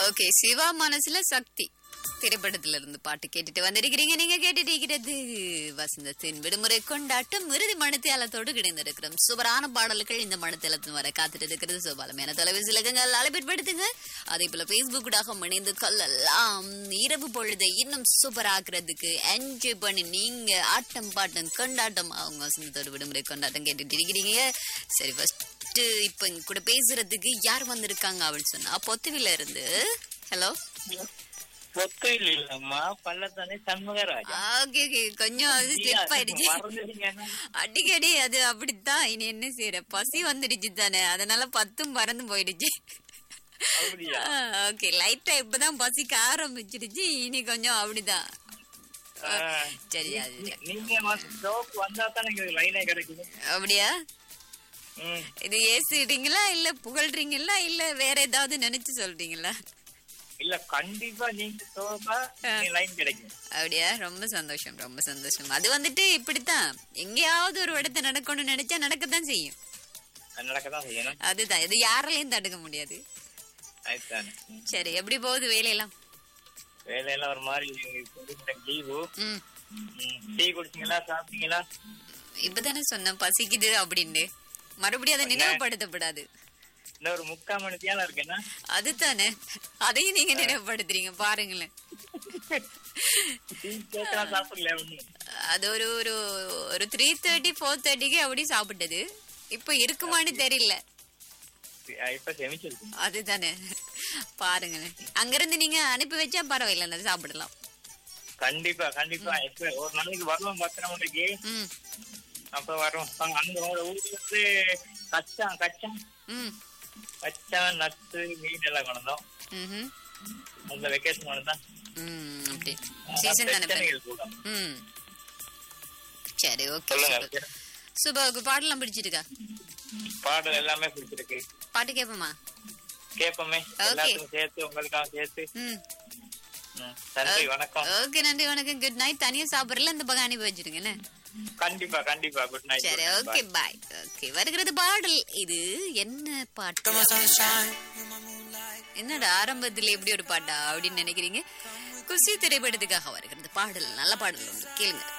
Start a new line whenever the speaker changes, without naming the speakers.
Okay Siva மனசுல சக்தி திரைப்படத்துல இருந்து பாட்டு கேட்டுட்டு வந்திருக்கிறீங்க நீங்க கேட்டுட்டு இருக்கிறது வசந்தத்தின் விடுமுறை கொண்டாட்டம் இறுதி மணித்தியாலத்தோடு கிடைந்திருக்கிறோம் சூப்பரான பாடல்கள் இந்த மணித்தியாலத்தின் வர காத்துட்டு இருக்கிறது சுபாலமையான தொலைபேசி இலக்கங்கள் அழைப்பிற்படுத்துங்க அதே போல பேஸ்புக் ஊடாக இணைந்து கொள்ளலாம் இரவு பொழுதை இன்னும் சூப்பர் ஆக்குறதுக்கு என்ஜாய் பண்ணி நீங்க ஆட்டம் பாட்டம் கொண்டாட்டம் அவங்க வசந்தத்தோடு விடுமுறை கொண்டாட்டம் கேட்டுட்டு இருக்கிறீங்க சரி ஃபர்ஸ்ட் இப்ப இங்க கூட பேசுறதுக்கு யார் வந்திருக்காங்க அப்படின்னு சொன்னா பொத்துவில இருந்து ஹலோ
பொத்தையில் இல்லம்மா பள்ளத்தானே சண்முகராஜா
ஓகே ஓகே கொஞ்சம் அது ஸ்லிப் ஆயிடுச்சு
மறந்துட்டீங்கன்னா
அடிக்கடி அது அப்படித்தான் இனி என்ன செய்யற பசி வந்துடுச்சு தானே அதனால பத்தும் மறந்து போயிடுச்சு
அப்படியா
ஓகே லைட்டா இப்பதான் பசிக்க ஆரம்பிச்சிடுச்சு இனி கொஞ்சம் அப்படிதான்
ஆ.
சரி அது சரி.
நீங்க வந்து ஸ்டோப் வந்தா தான் எங்களுக்கு லைனே கிடைக்குது
அப்படியா
ம்.
இது ஏசிடுறீங்களா இல்ல புகழ்றீங்களா இல்ல வேற ஏதாவது நினைச்சு சொல்றீங்களா
இல்ல கண்டிப்பா நீங்க ஸ்டோப்பா லைன் கிடைக்கும்
அப்படியா ரொம்ப சந்தோஷம் ரொம்ப சந்தோஷம் அது வந்துட்டு இப்படித்தான் எங்கேயாவது ஒரு இடத்த நடக்கணும்னு நினைச்சா நடக்கத்தான் செய்யும்
அது நடக்கதான் செய்யணும்
அதுதான் இது யாராலையும் தடுக்க முடியாது
அதுதானே ம்.
சரி எப்படி போகுது வேலையெல்லாம்
வேலையெல்லாம் ஒரு மாதிரி லீவு
ம்
டீ குடிச்சீங்களா சாப்பிட்டீங்களா
இப்பதானே சொன்னேன் பசிக்குது அப்படின்னு மறுபடியும் அதை நினைவுபடுத்தப்படாது
இன்னும் ஒரு முக்கால் மணி தேவை இருக்கேன்னா
அதுதானே அதையும் நீங்க நினைவுபடுத்துறீங்க பாருங்களேன்
டீ கேட்டா சாப்பிடல ஒண்ணு
அது ஒரு ஒரு ஒரு த்ரீ தேர்ட்டி ஃபோர் தேர்ட்டிக்கு அப்படி சாப்பிட்டது இப்ப இருக்குமான்னு தெரியல
இப்ப செமிச்சிருக்கு
அதுதானே பாருங்களேன் அங்கிருந்து நீங்க அனுப்பி வச்சா பரவாயில்ல அதை சாப்பிடலாம்
கண்டிப்பா கண்டிப்பா இப்ப ஒரு நாளைக்கு வருவோம் பத்திரம் மணிக்கு
ம்
அப்ப வரும் அங்க அங்க உங்க ஊருக்கு வந்து கச்சான் கச்சான்
ம்
கச்சான் நத்து மீன் எல்லாம் கொண்டோம்
ம்ஹும்.
அந்த வெக்கேஷன் கொண்டா
ம் அப்படி சீசன் தானே பாருங்க. ம் சரி ஓகே
சொல்லுங்க
சுபாவுக்கு பாடலாம் பிடிச்சிருக்கா
பாடல் எல்லாமே பிடிச்சிருக்கு
பாட்டு கேட்போமா
கேப்போமே எல்லாத்துக்கும் சேர்த்து உங்களுக்காக சேர்த்து
ம்
ம், நன்றி வணக்கம்
ஓகே நன்றி வணக்கம் குட் நைட் தனியா சாப்பிடல இந்த பக்கம் அனுப்பி வச்சிருங்க என்ன
கண்டிப்பா கண்டிப்பா குட் நைட்
சரி ஓகே பாய் ஓகே வருகிறது பாடல் இது என்ன பாட்டு என்னடா ஆரம்பத்துல எப்படி ஒரு பாட்டா அப்படின்னு நினைக்கிறீங்க குசி திரைப்படத்துக்காக வருகிறது பாடல் நல்ல பாடல் ஒன்று கேளுங்க